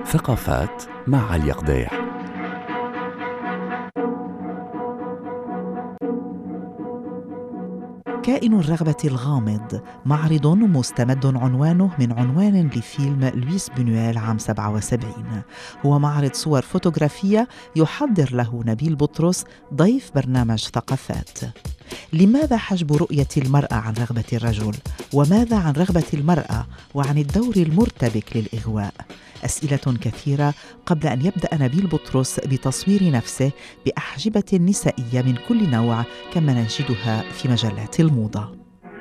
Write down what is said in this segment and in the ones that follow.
ثقافات مع علي قديح كائن الرغبة الغامض معرض مستمد عنوانه من عنوان لفيلم لويس بنويل عام 77 هو معرض صور فوتوغرافية يحضر له نبيل بطرس ضيف برنامج ثقافات لماذا حجب رؤية المرأة عن رغبة الرجل؟ وماذا عن رغبة المرأة وعن الدور المرتبك للإغواء؟ أسئلة كثيرة قبل أن يبدأ نبيل بطرس بتصوير نفسه بأحجبة نسائية من كل نوع كما نجدها في مجلات الموضة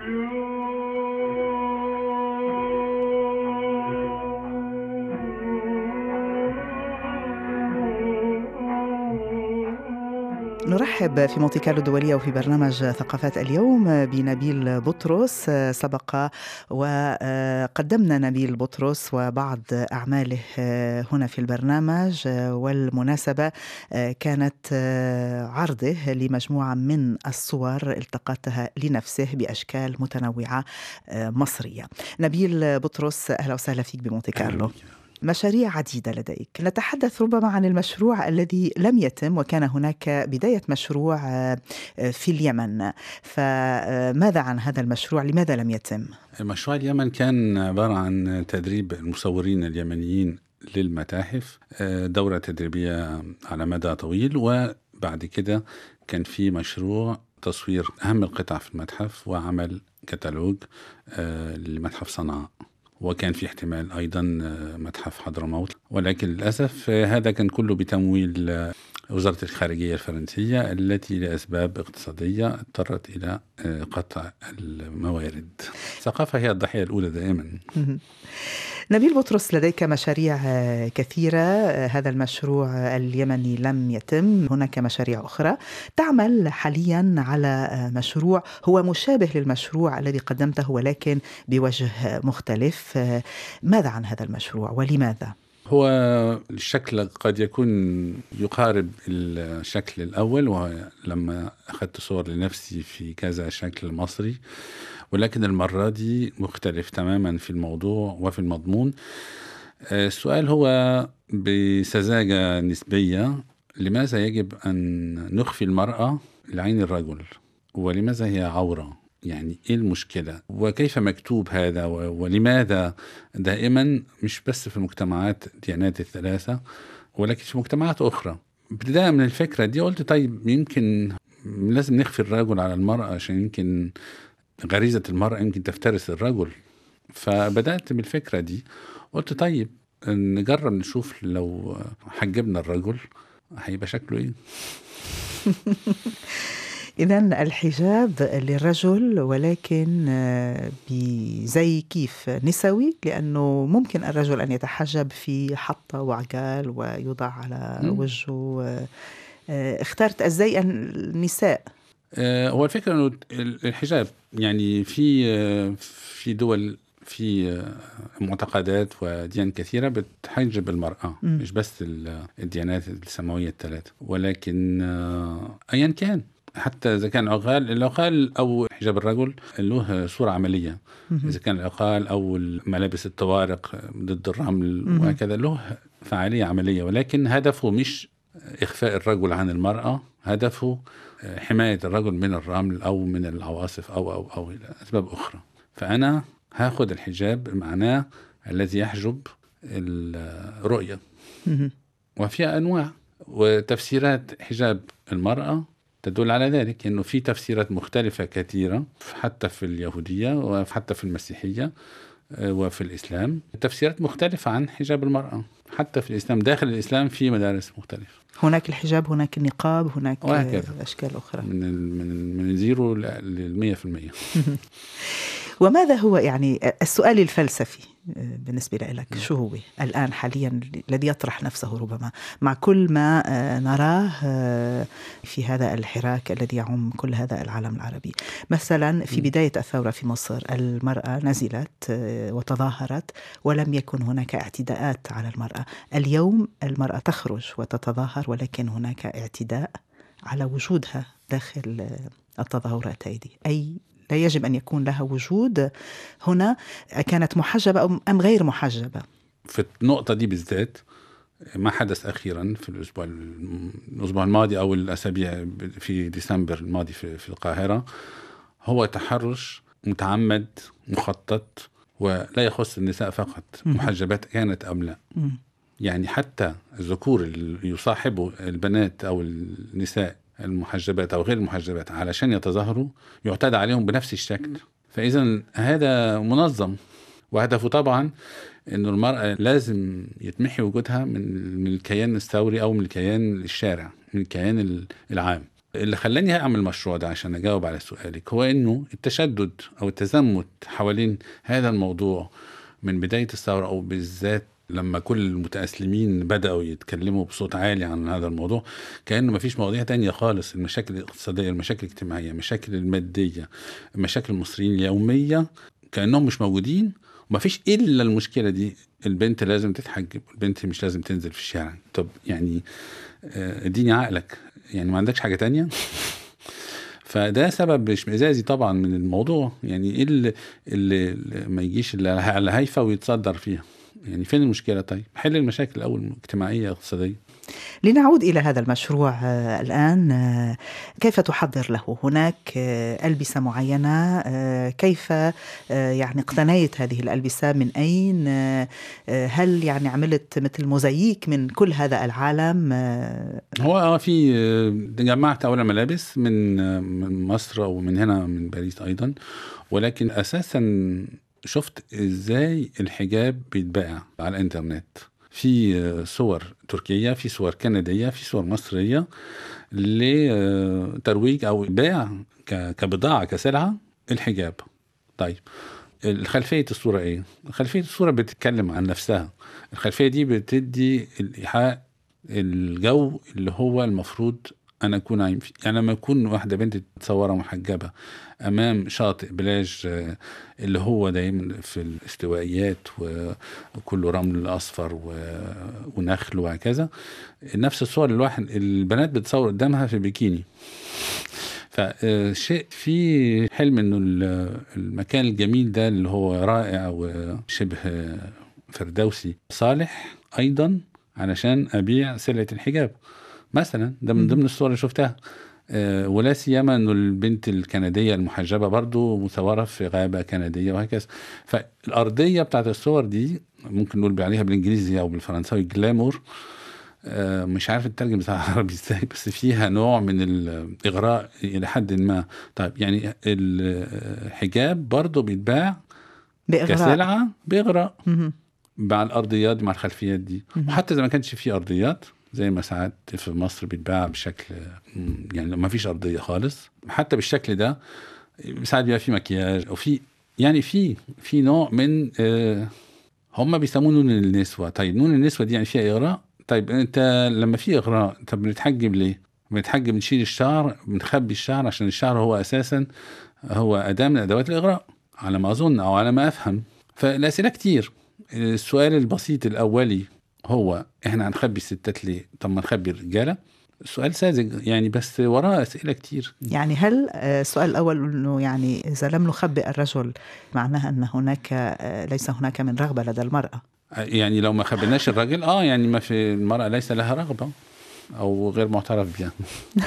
نرحب في مونتي كارلو الدولية وفي برنامج ثقافات اليوم بنبيل بطرس سبق وقدمنا نبيل بطرس وبعض أعماله هنا في البرنامج والمناسبة كانت عرضه لمجموعة من الصور التقطها لنفسه بأشكال متنوعة مصرية نبيل بطرس أهلا وسهلا فيك بمونتي كارلو مشاريع عديدة لديك نتحدث ربما عن المشروع الذي لم يتم وكان هناك بداية مشروع في اليمن فماذا عن هذا المشروع لماذا لم يتم؟ مشروع اليمن كان عبارة عن تدريب المصورين اليمنيين للمتاحف دورة تدريبية على مدى طويل وبعد كده كان في مشروع تصوير أهم القطع في المتحف وعمل كتالوج لمتحف صنعاء وكان في احتمال ايضا متحف حضرموت ولكن للاسف هذا كان كله بتمويل وزاره الخارجيه الفرنسيه التي لاسباب اقتصاديه اضطرت الى قطع الموارد. الثقافه هي الضحيه الاولى دائما. نبيل بطرس لديك مشاريع كثيرة هذا المشروع اليمني لم يتم هناك مشاريع أخرى تعمل حاليا على مشروع هو مشابه للمشروع الذي قدمته ولكن بوجه مختلف ماذا عن هذا المشروع ولماذا؟ هو الشكل قد يكون يقارب الشكل الأول ولما أخذت صور لنفسي في كذا شكل مصري ولكن المرة دي مختلف تماما في الموضوع وفي المضمون السؤال هو بسذاجة نسبية لماذا يجب أن نخفي المرأة لعين الرجل ولماذا هي عورة يعني ايه المشكله وكيف مكتوب هذا ولماذا دائما مش بس في المجتمعات الديانات الثلاثه ولكن في مجتمعات اخرى ابتداء من الفكره دي قلت طيب يمكن لازم نخفي الرجل على المراه عشان يمكن غريزه المراه يمكن تفترس الرجل فبدات بالفكره دي قلت طيب نجرب نشوف لو حجبنا الرجل هيبقى شكله ايه إذا الحجاب للرجل ولكن بزي كيف نسوي لأنه ممكن الرجل أن يتحجب في حطة وعقال ويوضع على وجهه اخترت الزي النساء هو الفكرة أنه الحجاب يعني في في دول في معتقدات وديان كثيرة بتحجب المرأة م. مش بس الديانات السماوية الثلاثة ولكن أيا كان حتى اذا كان عقال العقال او حجاب الرجل له صوره عمليه اذا كان العقال او ملابس الطوارق ضد الرمل وهكذا له فعاليه عمليه ولكن هدفه مش اخفاء الرجل عن المراه هدفه حمايه الرجل من الرمل او من العواصف او او او اسباب اخرى فانا هاخد الحجاب معناه الذي يحجب الرؤيه وفيها انواع وتفسيرات حجاب المراه تدل على ذلك انه في تفسيرات مختلفه كثيره حتى في اليهوديه وحتى في المسيحيه وفي الاسلام تفسيرات مختلفه عن حجاب المراه حتى في الاسلام داخل الاسلام في مدارس مختلفه هناك الحجاب هناك النقاب هناك وهكذا. اشكال اخرى من من من زيرو لل 100% وماذا هو يعني السؤال الفلسفي بالنسبة لك شو هو الآن حاليا الذي يطرح نفسه ربما مع كل ما نراه في هذا الحراك الذي يعم كل هذا العالم العربي مثلا في بداية الثورة في مصر المرأة نزلت وتظاهرت ولم يكن هناك اعتداءات على المرأة اليوم المرأة تخرج وتتظاهر ولكن هناك اعتداء على وجودها داخل التظاهرات هذه أي لا يجب أن يكون لها وجود هنا كانت محجبة أم غير محجبة في النقطة دي بالذات ما حدث أخيرا في الأسبوع الأسبوع الماضي أو الأسابيع في ديسمبر الماضي في, في القاهرة هو تحرش متعمد مخطط ولا يخص النساء فقط محجبات كانت أم لا يعني حتى الذكور اللي يصاحبوا البنات أو النساء المحجبات أو غير المحجبات علشان يتظاهروا يعتاد عليهم بنفس الشكل فإذا هذا منظم وهدفه طبعا انه المراه لازم يتمحي وجودها من الكيان الثوري او من الكيان الشارع من الكيان العام اللي خلاني اعمل المشروع ده عشان اجاوب على سؤالك هو انه التشدد او التزمت حوالين هذا الموضوع من بدايه الثوره او بالذات لما كل المتأسلمين بدأوا يتكلموا بصوت عالي عن هذا الموضوع كأنه ما فيش مواضيع تانية خالص المشاكل الاقتصادية المشاكل الاجتماعية المشاكل المادية مشاكل المصريين اليومية كأنهم مش موجودين وما فيش إلا المشكلة دي البنت لازم تتحجب البنت مش لازم تنزل في الشارع طب يعني آه، اديني عقلك يعني ما عندكش حاجة تانية فده سبب اشمئزازي طبعا من الموضوع يعني ايه اللي, اللي ما يجيش اللي هايفه ويتصدر فيها يعني فين المشكله طيب حل المشاكل الاول الاجتماعيه الاقتصاديه لنعود الى هذا المشروع آه، الان آه، كيف تحضر له هناك آه، البسه معينه كيف يعني اقتنيت هذه الالبسه من اين هل يعني عملت مثل موزاييك من كل هذا العالم هو في جمعت اولا ملابس من من مصر ومن هنا من باريس ايضا ولكن اساسا شفت ازاي الحجاب بيتباع على الانترنت في صور تركية في صور كندية في صور مصرية لترويج أو بيع كبضاعة كسلعة الحجاب طيب الخلفية الصورة إيه؟ خلفية الصورة بتتكلم عن نفسها الخلفية دي بتدي الإيحاء الجو اللي هو المفروض انا اكون عايم فيه يعني لما يكون واحده بنت متصوره محجبه امام شاطئ بلاج آه، اللي هو دايما في الاستوائيات وكله رمل اصفر ونخل وهكذا نفس الصور الواحد البنات بتصور قدامها في بيكيني فشيء في حلم انه المكان الجميل ده اللي هو رائع وشبه فردوسي صالح ايضا علشان ابيع سلعه الحجاب مثلا ده من ضمن الصور اللي شفتها آه، ولا سيما انه البنت الكنديه المحجبه برضو مصوره في غابه كنديه وهكذا فالارضيه بتاعت الصور دي ممكن نقول عليها بالانجليزي او بالفرنساوي جلامور آه، مش عارف الترجمة بتاع العربي ازاي بس فيها نوع من الاغراء الى حد ما طيب يعني الحجاب برضه بيتباع بإغراء. كسلعه باغراء مع الارضيات مع الخلفيات دي وحتى اذا ما كانش في ارضيات زي ما ساعات في مصر بيتباع بشكل يعني ما فيش ارضيه خالص حتى بالشكل ده ساعات بيبقى في مكياج او في يعني في في نوع من آه هم بيسموه نون النسوه طيب نون النسوه دي يعني فيها اغراء طيب انت لما في اغراء طب بنتحجب ليه؟ بنتحجب نشيل الشعر بنخبي الشعر عشان الشعر هو اساسا هو اداه من ادوات الاغراء على ما اظن او على ما افهم فالاسئله كتير السؤال البسيط الاولي هو احنا هنخبي الستات ليه؟ طب ما نخبي الرجاله؟ سؤال ساذج يعني بس وراه اسئله كتير يعني هل آه، السؤال الاول انه يعني اذا لم نخبئ الرجل معناها ان هناك آه، ليس هناك من رغبه لدى المراه يعني لو ما خبيناش الراجل اه يعني ما في المراه ليس لها رغبه او غير معترف بها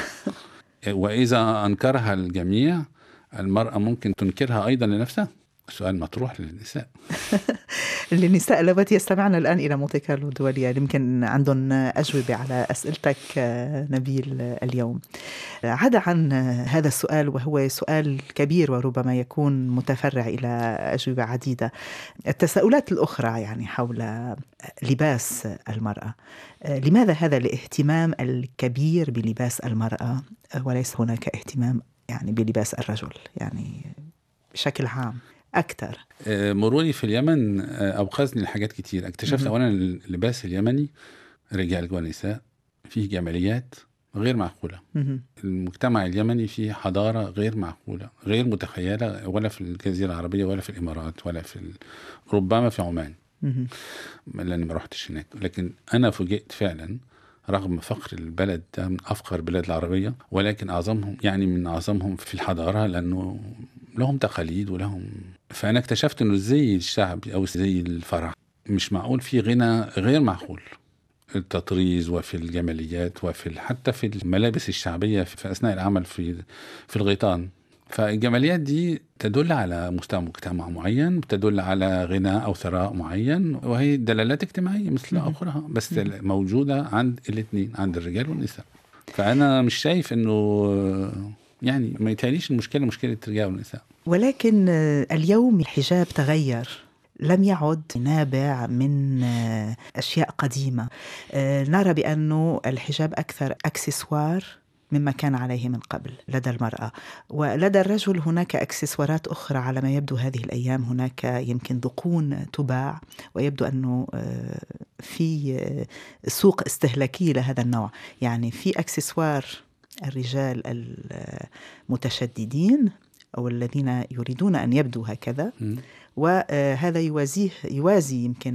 واذا انكرها الجميع المراه ممكن تنكرها ايضا لنفسها سؤال مطروح للنساء للنساء اللواتي يستمعن الآن إلى مونتي كارلو الدولية يمكن عندهم أجوبة على أسئلتك نبيل اليوم عدا عن هذا السؤال وهو سؤال كبير وربما يكون متفرع إلى أجوبة عديدة التساؤلات الأخرى يعني حول لباس المرأة لماذا هذا الاهتمام الكبير بلباس المرأة وليس هناك اهتمام يعني بلباس الرجل يعني بشكل عام اكثر آه، مروري في اليمن آه، اوقظني لحاجات كتير اكتشفت اولا اللباس اليمني رجال ونساء فيه جماليات غير معقوله المجتمع اليمني فيه حضاره غير معقوله غير متخيله ولا في الجزيره العربيه ولا في الامارات ولا في ربما في عمان لاني ما رحتش هناك لكن انا فوجئت فعلا رغم فقر البلد ده من افقر البلاد العربيه ولكن اعظمهم يعني من اعظمهم في الحضاره لانه لهم تقاليد ولهم فانا اكتشفت انه الزي الشعبي او زي الفرح مش معقول في غنى غير معقول التطريز وفي الجماليات وفي حتى في الملابس الشعبيه في اثناء العمل في في الغيطان فالجماليات دي تدل على مستوى مجتمع معين تدل على غنى او ثراء معين وهي دلالات اجتماعيه مثل اخرى بس موجوده عند الاثنين عند الرجال والنساء فانا مش شايف انه يعني ما يتهيأليش المشكله مشكله الرجال والنساء ولكن اليوم الحجاب تغير لم يعد نابع من اشياء قديمه نرى بانه الحجاب اكثر اكسسوار مما كان عليه من قبل لدى المرأة ولدى الرجل هناك أكسسوارات أخرى على ما يبدو هذه الأيام هناك يمكن ذقون تباع ويبدو أنه في سوق استهلاكي لهذا النوع يعني في أكسسوار الرجال المتشددين أو الذين يريدون أن يبدوا هكذا وهذا يوازيه يوازي يمكن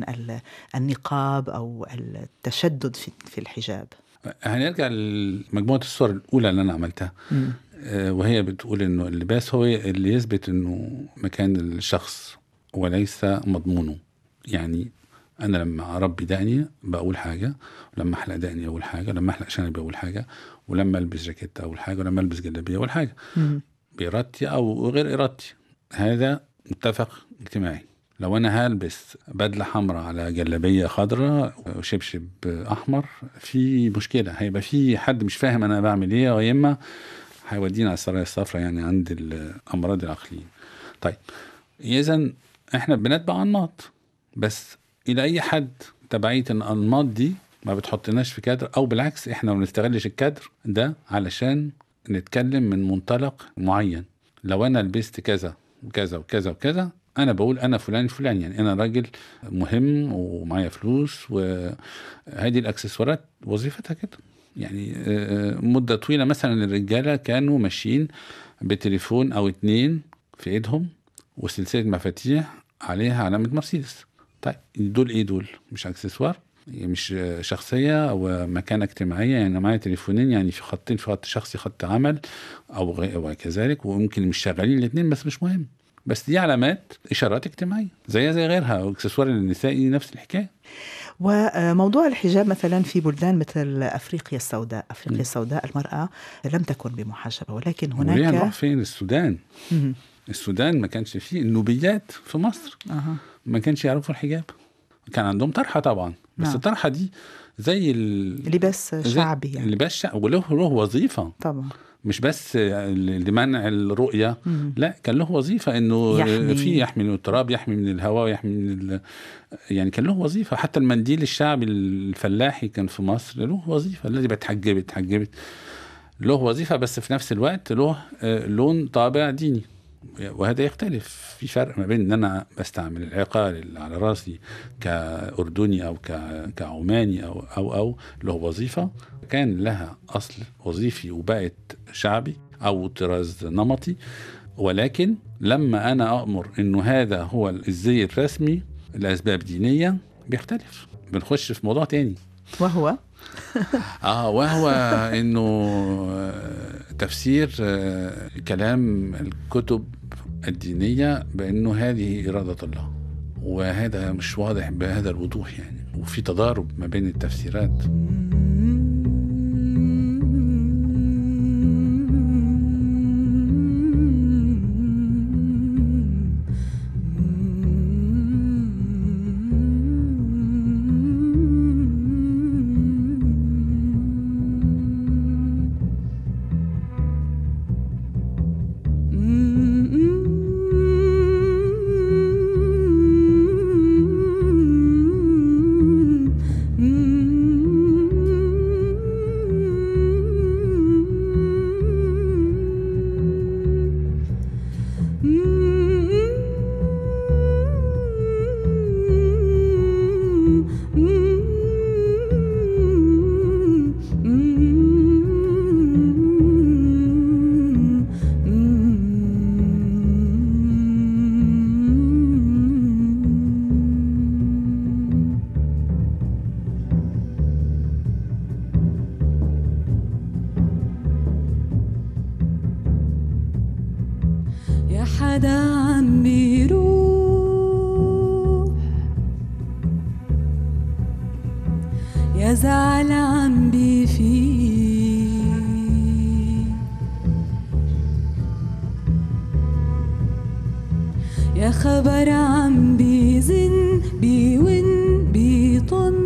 النقاب أو التشدد في الحجاب هنرجع لمجموعه الصور الاولى اللي انا عملتها م. وهي بتقول انه اللباس هو اللي يثبت انه مكان الشخص وليس مضمونه يعني انا لما اربي دقني بقول حاجه ولما احلق دقني اقول حاجه ولما احلق شنبي اقول حاجه ولما البس جاكيت اقول حاجه ولما البس جلابيه اقول حاجه م. بارادتي او غير ارادتي هذا متفق اجتماعي لو انا هلبس بدله حمراء على جلابيه خضراء وشبشب احمر في مشكله هيبقى في حد مش فاهم انا بعمل ايه يا اما هيودينا على السرايا الصفراء يعني عند الامراض العقليه طيب اذا احنا بنتبع انماط بس الى اي حد تبعيه الانماط دي ما بتحطناش في كادر او بالعكس احنا ما بنستغلش الكادر ده علشان نتكلم من منطلق معين لو انا لبست كذا وكذا وكذا وكذا انا بقول انا فلان فلان يعني انا راجل مهم ومعايا فلوس وهذه الاكسسوارات وظيفتها كده يعني مده طويله مثلا الرجاله كانوا ماشيين بتليفون او اتنين في ايدهم وسلسله مفاتيح عليها علامه مرسيدس طيب دول ايه دول مش اكسسوار مش شخصيه او مكانه اجتماعيه يعني معايا تليفونين يعني في خطين في خط شخصي خط عمل او وكذلك وممكن مش شغالين الاثنين بس مش مهم بس دي علامات اشارات اجتماعيه زيها زي غيرها واكسسوار النسائي نفس الحكايه وموضوع الحجاب مثلا في بلدان مثل افريقيا السوداء، افريقيا م. السوداء المراه لم تكن بمحجبه ولكن هناك نروح فين السودان؟ م. السودان ما كانش فيه النوبيات في مصر أه. ما كانش يعرفوا الحجاب كان عندهم طرحه طبعا بس نعم. الطرحه دي زي لباس شعبي يعني لباس شعبي وله له وظيفه طبعا مش بس لمنع الرؤيه مم. لا كان له وظيفه انه يحمي. في يحمي من التراب يحمي من الهواء يحمي من ال... يعني كان له وظيفه حتى المنديل الشعبي الفلاحي كان في مصر له وظيفه الذي بتحجبت اتحجبت له وظيفه بس في نفس الوقت له لون طابع ديني وهذا يختلف في فرق ما بين ان انا بستعمل العقال اللي على راسي كاردني او كعماني او او او له وظيفه كان لها اصل وظيفي وبقت شعبي او طراز نمطي ولكن لما انا امر انه هذا هو الزي الرسمي لاسباب دينيه بيختلف بنخش في موضوع تاني وهو اه وهو انه تفسير كلام الكتب الدينيه بانه هذه اراده الله وهذا مش واضح بهذا الوضوح يعني وفي تضارب ما بين التفسيرات حدا عم بيروح زعل عم بيفيد يا خبر عم بيزن بيون بيطن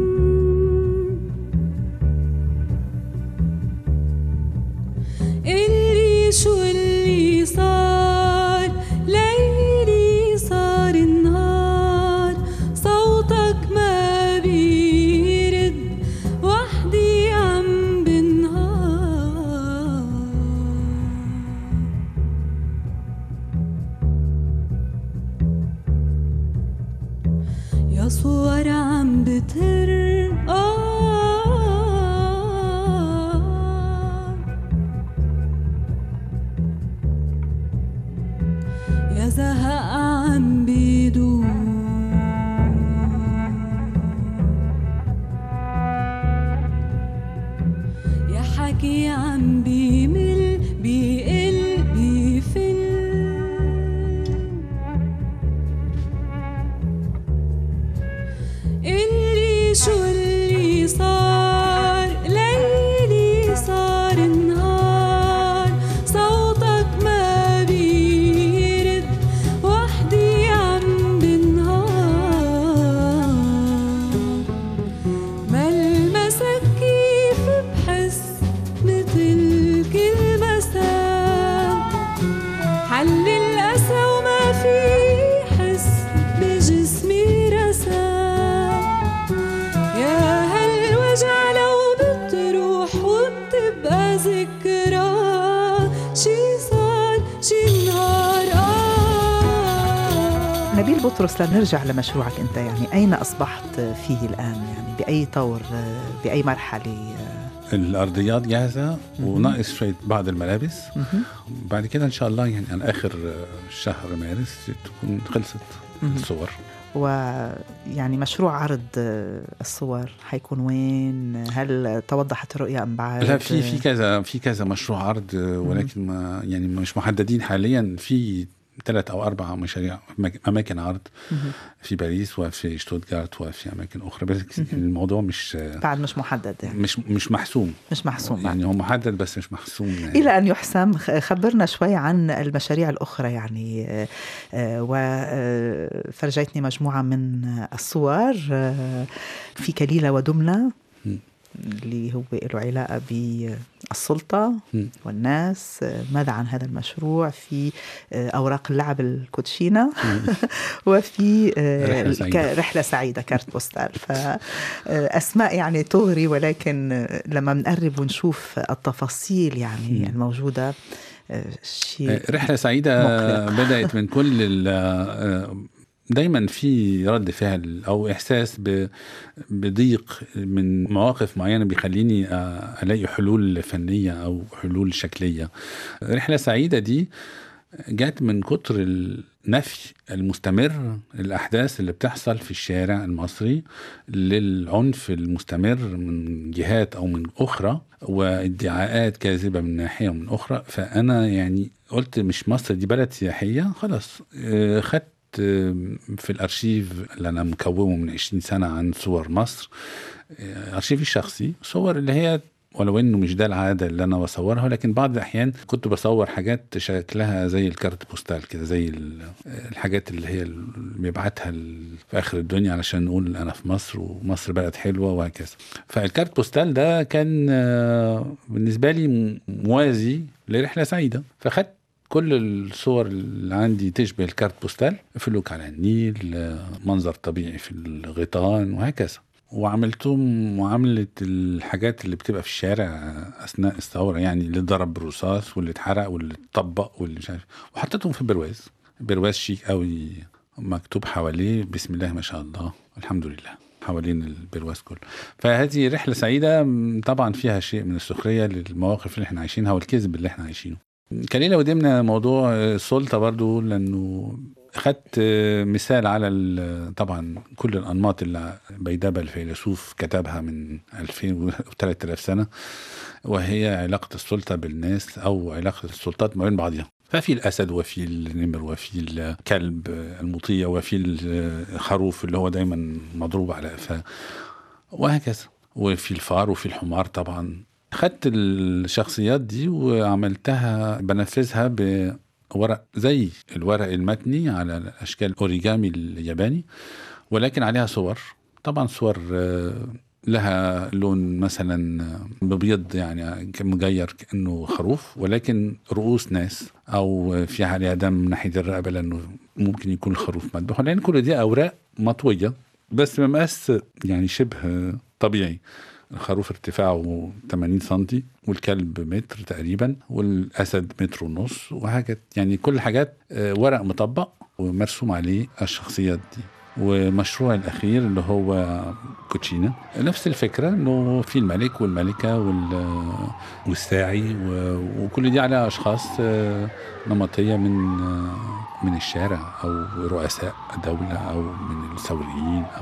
اللي شو اللي صار ليلي صار النهار صوتك ما بيرد وحدي عم بنهار يا صور عم بتهر آه يا زهق عم بيدور يا حكي عم بيمل بيقل بيفل اللي شو اللي صار ليلي صار النهار صوتك ما بيرد وحدي عم بنهار ملمسك كيف بحس متل كل مساء حل الأسى وما في حس بجسمي رسام يا هالوجع لو بتروح وبتبقى ذكرى شي صار شي نهار آه نبيل بطرس لنرجع لمشروعك أنت يعني أين أصبحت فيه الآن يعني بأي طور بأي مرحلة الارضيات جاهزه وناقص شويه بعض الملابس مهم. بعد كده ان شاء الله يعني على اخر شهر مارس تكون خلصت مهم. الصور ويعني مشروع عرض الصور حيكون وين هل توضحت الرؤية أم بعد لا في في كذا في كذا مشروع عرض ولكن ما يعني مش محددين حاليا في ثلاث او اربع مشاريع أماك- اماكن عرض مهم. في باريس وفي شتوتغارت وفي اماكن اخرى بس مهم. الموضوع مش بعد مش محدد يعني مش مش محسوم مش محسوم بعد. يعني هو محدد بس مش محسوم يعني إلى أن يحسم خ- خبرنا شوي عن المشاريع الأخرى يعني وفرجيتني مجموعة من الصور آه، في كليلة ودمنة مم. اللي هو له علاقة بالسلطة مم. والناس آه، ماذا عن هذا المشروع في آه، أوراق اللعب الكوتشينة وفي آه، رحلة ك- سعيدة. رحلة سعيدة كارت بوستال فأسماء يعني تغري ولكن آه، لما بنقرب ونشوف التفاصيل يعني الموجودة آه، شيء رحلة سعيدة مقلق. بدأت من كل ال- دايما في رد فعل او احساس ب- بضيق من مواقف معينه بيخليني الاقي حلول فنيه او حلول شكليه رحله سعيده دي جات من كتر النفي المستمر الاحداث اللي بتحصل في الشارع المصري للعنف المستمر من جهات او من اخرى وادعاءات كاذبه من ناحيه ومن اخرى فانا يعني قلت مش مصر دي بلد سياحيه خلاص آه، خدت آه، في الارشيف اللي انا مكومه من 20 سنه عن صور مصر آه، ارشيفي الشخصي صور اللي هي ولو انه مش ده العاده اللي انا بصورها لكن بعض الاحيان كنت بصور حاجات شكلها زي الكارت بوستال كده زي ال- الحاجات اللي هي اللي بيبعتها ال- في اخر الدنيا علشان نقول انا في مصر ومصر بلد حلوه وهكذا فالكارت بوستال ده كان آه، بالنسبه لي م- موازي لرحله سعيده فخدت كل الصور اللي عندي تشبه الكارت بوستال فلوك على النيل آه، منظر طبيعي في الغيطان وهكذا وعملتهم معاملة الحاجات اللي بتبقى في الشارع أثناء الثورة يعني اللي ضرب بالرصاص واللي اتحرق واللي اتطبق واللي مش عارف وحطيتهم في برواز برواز شيك قوي مكتوب حواليه بسم الله ما شاء الله الحمد لله حوالين البرواز كله فهذه رحلة سعيدة م، طبعا فيها شيء من السخرية للمواقف اللي احنا عايشينها والكذب اللي احنا عايشينه كليلة ودمنا موضوع السلطة برضو لأنه خدت مثال على ال- طبعا كل الأنماط اللي بيدبة الفيلسوف كتبها من 2000 و 3000 سنة وهي علاقة السلطة بالناس أو علاقة السلطات ما بين بعضها ففي الأسد وفي النمر وفي الكلب المطيع وفي الخروف اللي هو دايما مضروب على قفاه وهكذا وفي الفار وفي الحمار طبعا خدت الشخصيات دي وعملتها بنفذها بورق زي الورق المتني على الاشكال اوريجامي الياباني ولكن عليها صور طبعا صور آه، لها لون مثلا ببيض يعني مجير كانه خروف ولكن رؤوس ناس او في عليها دم من ناحيه الرقبه لانه ممكن يكون الخروف مذبوح لان كل دي اوراق مطويه بس بمقاس يعني شبه طبيعي الخروف ارتفاعه 80 سنتي والكلب متر تقريبا والاسد متر ونص وحاجات يعني كل حاجات آه، ورق مطبق ومرسوم عليه الشخصيات دي ومشروع الاخير اللي هو كوتشينا نفس الفكره انه في الملك والملكه وال والساعي و- وكل دي على اشخاص آه، نمطيه من آه، من الشارع او رؤساء دوله او من الثوريين او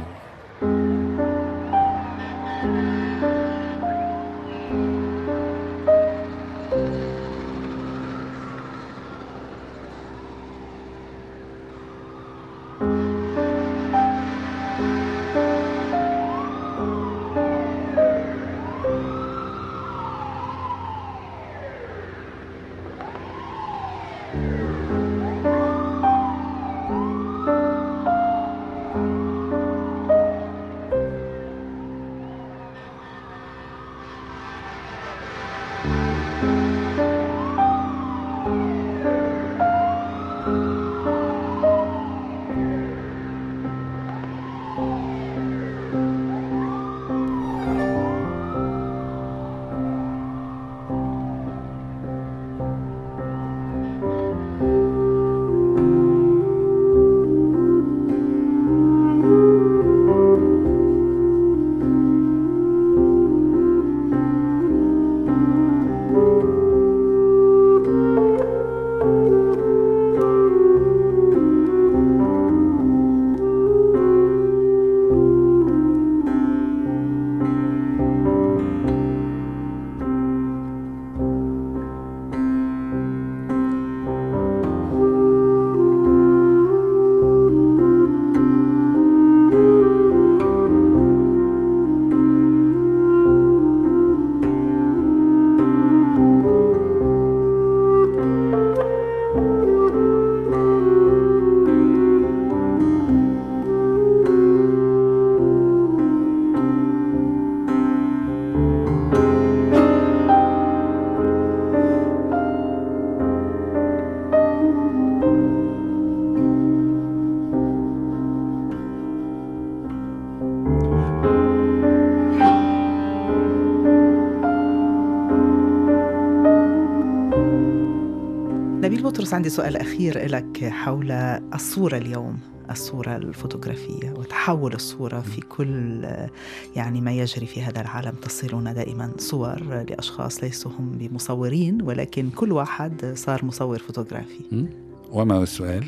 نبيل بطرس عندي سؤال أخير لك حول الصورة اليوم الصورة الفوتوغرافية وتحول الصورة في كل يعني ما يجري في هذا العالم تصلنا دائما صور لأشخاص ليسوا هم بمصورين ولكن كل واحد صار مصور فوتوغرافي م? وما هو السؤال؟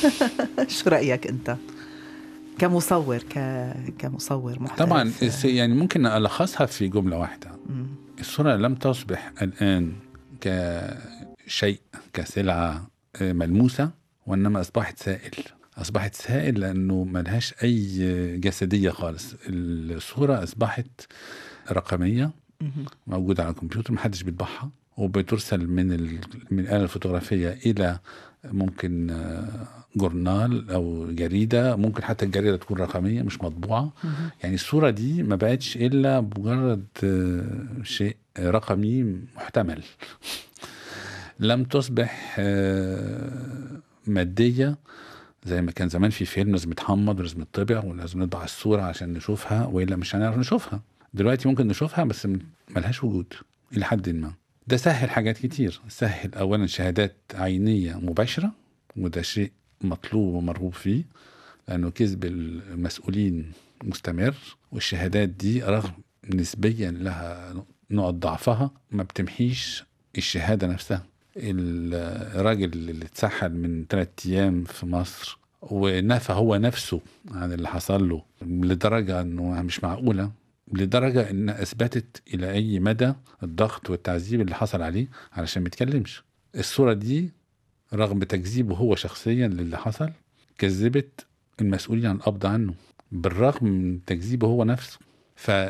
شو رأيك أنت؟ كمصور ك... كمصور محترف طبعا الس- يعني ممكن ألخصها في جملة واحدة مم. الصورة لم تصبح الآن كشيء كسلعة آه، ملموسة وإنما أصبحت سائل أصبحت سائل لأنه ملهاش أي جسدية خالص الصورة أصبحت رقمية مهم. موجودة على الكمبيوتر محدش بيطبعها وبترسل من ال... من الآلة الفوتوغرافية إلى ممكن آه، جورنال أو جريدة ممكن حتى الجريدة تكون رقمية مش مطبوعة مهم. يعني الصورة دي ما بقتش إلا مجرد آه، شيء رقمي محتمل لم تصبح آه، مادية زي ما كان زمان في فيلم لازم يتحمض ولازم يطبع ولازم نطبع الصورة عشان نشوفها وإلا مش هنعرف نشوفها دلوقتي ممكن نشوفها بس م- ملهاش وجود إلى حد ما ده سهل حاجات كتير سهل أولا شهادات عينية مباشرة وده شيء مطلوب ومرغوب فيه لأنه كذب المسؤولين مستمر والشهادات دي رغم نسبيا لها نقط ضعفها ما بتمحيش الشهادة نفسها الراجل اللي اتسحل من ثلاثة أيام في مصر ونفى هو نفسه عن اللي حصل له لدرجة أنه مش معقولة لدرجة أن أثبتت إلى أي مدى الضغط والتعذيب اللي حصل عليه علشان ما يتكلمش الصورة دي رغم تكذيبه هو شخصيا للي حصل كذبت المسؤولين عن القبض عنه بالرغم من تكذيبه هو نفسه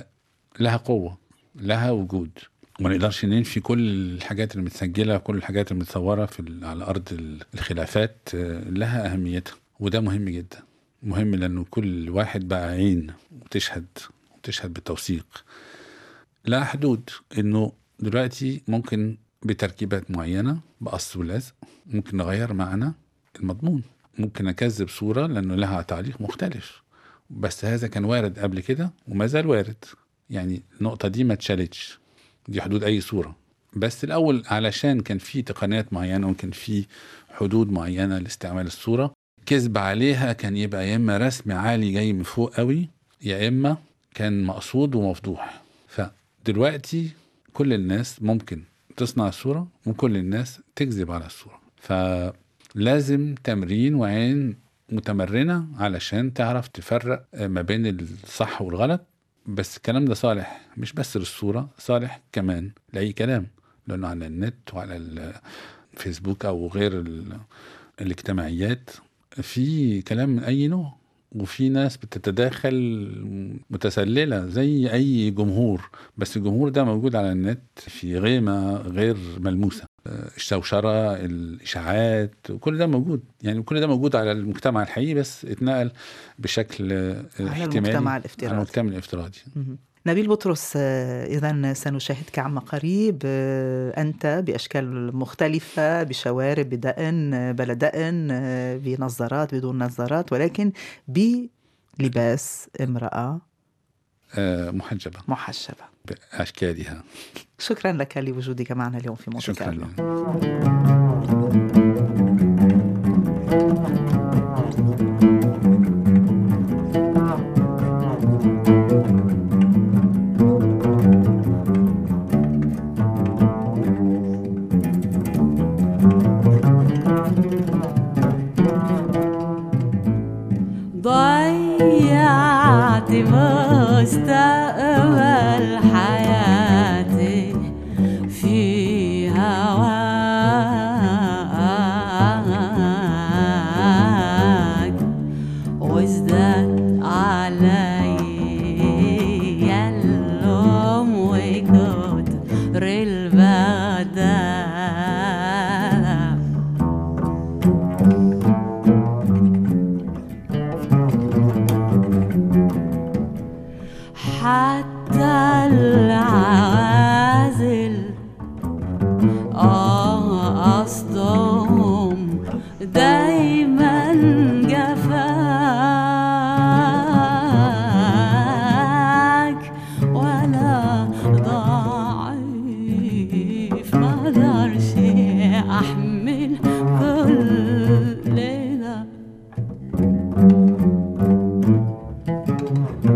لها قوه لها وجود وما نقدرش ننفي كل الحاجات اللي متسجله كل الحاجات اللي متصوره في ال- على ارض ال- الخلافات آه، لها اهميتها وده مهم جدا مهم لانه كل واحد بقى عين وتشهد وتشهد بالتوثيق لا حدود انه دلوقتي ممكن بتركيبات معينه بقص ولزق ممكن نغير معنى المضمون ممكن اكذب صوره لانه لها تعليق مختلف بس هذا كان وارد قبل كده وما زال وارد يعني النقطه دي ما اتشالتش دي حدود اي صوره بس الاول علشان كان في تقنيات معينه وكان في حدود معينه لاستعمال الصوره كذب عليها كان يبقى يا اما رسم عالي جاي من فوق قوي يا اما كان مقصود ومفضوح فدلوقتي كل الناس ممكن تصنع الصوره وكل الناس تكذب على الصوره فلازم تمرين وعين متمرنه علشان تعرف تفرق ما بين الصح والغلط بس الكلام ده صالح مش بس للصورة صالح كمان لأي كلام لأنه على النت وعلى الفيسبوك أو غير ال- الاجتماعيات في كلام من أي نوع وفي ناس بتتداخل متسللة زي أي جمهور بس الجمهور ده موجود على النت في غيمة غير ملموسة آه، الشوشرة الإشاعات كل ده موجود يعني كل ده موجود على المجتمع الحقيقي بس اتنقل بشكل آه، على احتمالي المجتمع على الافتراضي المجتمع الافتراضي مهم. نبيل بطرس إذا سنشاهدك عما قريب آه، أنت بأشكال مختلفة بشوارب بدقن آه، بلا دقن آه، بنظارات بدون نظارات ولكن بلباس امرأة آه، محجبة محجبة بأشكالها شكرا لك لوجودك معنا اليوم في مونte شكرا كارلو لك. ضيعت مستقبل حياتي في هواك وازداد علي اللوم وكتر البدل حتى العوازل آه قصدهم دايما جفاك ولا ضعيف ما قدرش احمل كل ده